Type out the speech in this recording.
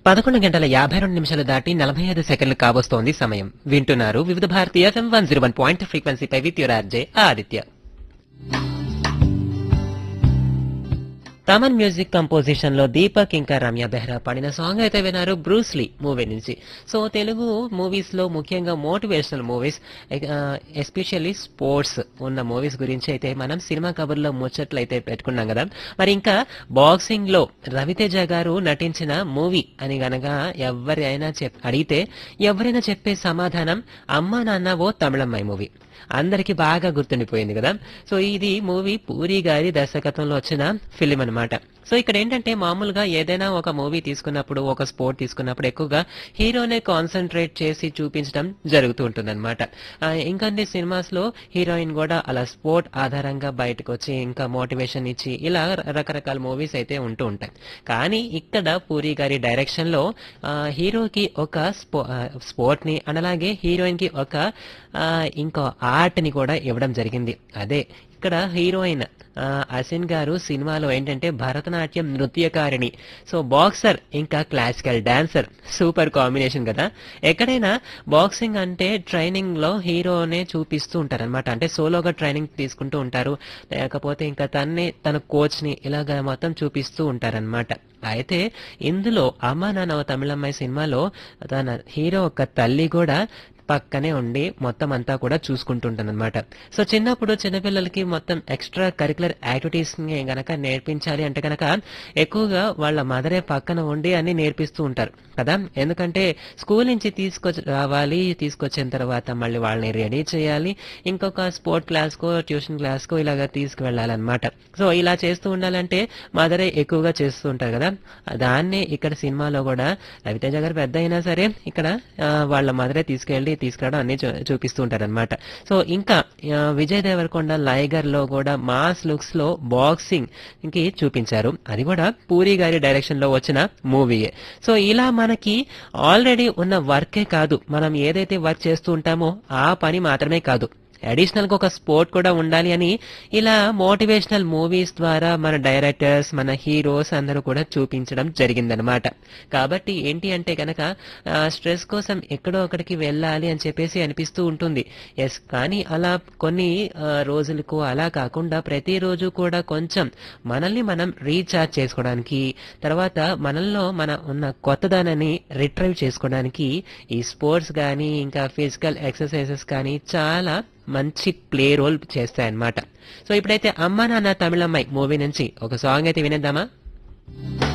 పదకొండు గంటల యాభై రెండు నిమిషాలు దాటి నలభై ఐదు సెకండ్లు కాబోస్తోంది సమయం వింటున్నారు వివిధ భారతీయ FM one zero one point ఫ్రీక్వెన్సీపై with your RJ Aditya Thaman music composition లో దీపక్ ఇంకా రమ్య బెహ్రా పాడిన సాంగ్ అయితే విన్నారు బ్రూస్లీ మూవీ నుంచి సో తెలుగు మూవీస్ లో ముఖ్యంగా మోటివేషనల్ మూవీస్ ఎస్పెషల్లీ స్పోర్ట్స్ ఉన్న మూవీస్ గురించి అయితే మనం సినిమా కబుర్లో ముచ్చట్లు అయితే పెట్టుకున్నాం కదా మరి ఇంకా బాక్సింగ్ లో రవితేజ గారు నటించిన మూవీ అని గనక ఎవరైనా చెప్ అడిగితే ఎవరైనా చెప్పే సమాధానం అమ్మా నాన్న ఓ తమిళమ్మాయి మూవీ అందరికి బాగా గుర్తుండిపోయింది కదా సో ఇది మూవీ పూరి గారి దర్శకత్వంలో వచ్చిన ఫిలిం అన్నమాట సో ఇక్కడ ఏంటంటే మామూలుగా ఏదైనా ఒక మూవీ తీసుకున్నప్పుడు ఒక స్పోర్ట్ తీసుకున్నప్పుడు ఎక్కువగా హీరోనే కాన్సన్ట్రేట్ చేసి చూపించడం జరుగుతూ ఉంటుంది అనమాట ఇంకొన్ని సినిమాస్ లో హీరోయిన్ కూడా అలా స్పోర్ట్ ఆధారంగా బయటకు వచ్చి ఇంకా మోటివేషన్ ఇచ్చి ఇలా రకరకాల మూవీస్ అయితే ఉంటూ ఉంటాయి కానీ ఇక్కడ పూరి గారి డైరెక్షన్ లో ఆ, హీరోకి ఒక స్పో ఆ, స్పోర్ట్ ని అండ్ అలాగే హీరోయిన్ కి ఒక ఆ, ఇంకో ఆర్ట్ ని కూడా ఇవ్వడం జరిగింది అదే ఇక్కడ హీరోయిన్ ఆ, అసిన్ గారు సినిమాలో ఏంటంటే భరతనాట్యం నృత్యకారిణి సో బాక్సర్ ఇంకా క్లాసికల్ డాన్సర్ సూపర్ కాంబినేషన్ కదా ఎక్కడైనా బాక్సింగ్ అంటే ట్రైనింగ్ లో హీరోనే చూపిస్తూ ఉంటారు అనమాట అంటే సోలోగా ట్రైనింగ్ తీసుకుంటూ ఉంటారు లేకపోతే ఇంకా తన్నే తన కోచ్ ని ఇలాగ మొత్తం చూపిస్తూ ఉంటారనమాట అయితే ఇందులో అమ్మా నాన్న ఓ తమిళమ్మాయి సినిమాలో తన హీరో ఒక తల్లి కూడా పక్కనే ఉండి మొత్తం అంతా కూడా చూసుకుంటుంటానన్నమాట సో చిన్నప్పుడు చిన్నపిల్లలకి మొత్తం ఎక్స్ట్రా కరికులర్ యాక్టివిటీస్ ని గనక నేర్పించాలి అంటే గనక ఎక్కువగా వాళ్ళ మదరే పక్కన ఉండి అన్ని నేర్పిస్తూ ఉంటారు కదా ఎందుకంటే స్కూల్ నుంచి తీసుకొచ్చి రావాలి తీసుకొచ్చిన తర్వాత మళ్ళీ వాళ్ళని రెడీ చేయాలి ఇంకొక స్పోర్ట్ క్లాస్ కో ట్యూషన్ క్లాస్ కో ఇలాగా తీసుకువెళ్ళాలన్నమాట సో ఇలా చేస్తూ ఉండాలంటే మదరే ఎక్కువగా చేస్తూ ఉంటారు కదా దాన్నే ఇక్కడ సినిమాలో కూడా రవితేజ గారు పెద్ద అయినా సరే ఇక్కడ ఆ, వాళ్ళ మదరే తీసుకెళ్లి తీసుకురావడం అన్ని చూ- చూపిస్తూ ఉంటారు అనమాట సో ఇంకా ఆ, విజయ్ దేవరకొండ లైగర్ లో కూడా మాస్ లుక్స్ లో బాక్సింగ్ కి చూపించారు అది కూడా పూరి గారి డైరెక్షన్ లో వచ్చిన మూవీయే సో ఇలా మనకి ఆల్రెడీ ఉన్న వర్కే కాదు మనం ఏదైతే వర్క్ చేస్తూ ఉంటామో ఆ పని మాత్రమే కాదు అడిషనల్ గా ఒక స్పోర్ట్ కూడా ఉండాలి అని ఇలా మోటివేషనల్ మూవీస్ ద్వారా మన డైరెక్టర్స్ మన హీరోస్ అందరూ కూడా చూపించడం జరిగిందనమాట కాబట్టి ఏంటి అంటే కనుక స్ట్రెస్ కోసం ఎక్కడో ఒకడికి వెళ్ళాలి అని చెప్పేసి అనిపిస్తూ ఉంటుంది ఎస్ కానీ అలా కొన్ని ఆ, రోజులకు అలా కాకుండా ప్రతిరోజు కూడా కొంచెం మనల్ని మనం రీఛార్జ్ చేసుకోవడానికి తర్వాత మనల్లో మన ఉన్న కొత్తదనాన్ని రిట్రైవ్ చేసుకోవడానికి ఈ స్పోర్ట్స్ కానీ ఇంకా ఫిజికల్ ఎక్సర్సైజెస్ కానీ చాలా మంచి ప్లే రోల్ చేస్తాయన్నమాట సో ఇప్పుడైతే అమ్మ నాన్న తమిళమ్మాయి మూవీ నుంచి ఒక సాంగ్ అయితే వినేద్దామా